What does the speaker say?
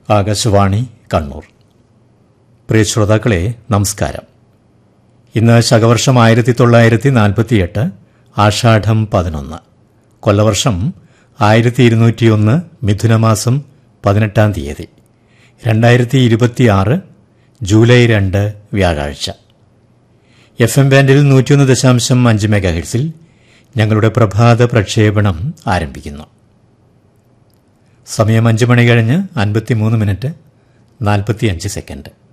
ആകാശവാണി കണ്ണൂർ പ്രിയ ശ്രോതാക്കളെ നമസ്കാരം ഇന്ന് ശകവർഷം ആയിരത്തി തൊള്ളായിരത്തി നാൽപ്പത്തിയെട്ട് ആഷാഢം പതിനൊന്ന് കൊല്ലവർഷം ആയിരത്തി ഇരുന്നൂറ്റിയൊന്ന് മിഥുനമാസം പതിനെട്ടാം തീയതി രണ്ടായിരത്തി ഇരുപത്തിയാറ് ജൂലൈ രണ്ട് വ്യാഴാഴ്ച എഫ് എം ബാൻഡിൽ നൂറ്റിയൊന്ന് ദശാംശം അഞ്ച് മെഗാഹിറ്റ്സിൽ ഞങ്ങളുടെ പ്രഭാത പ്രക്ഷേപണം ആരംഭിക്കുന്നു സമയം അഞ്ച് മണി കഴിഞ്ഞ് അൻപത്തിമൂന്ന് മിനിറ്റ് നാൽപ്പത്തിയഞ്ച് സെക്കൻഡ്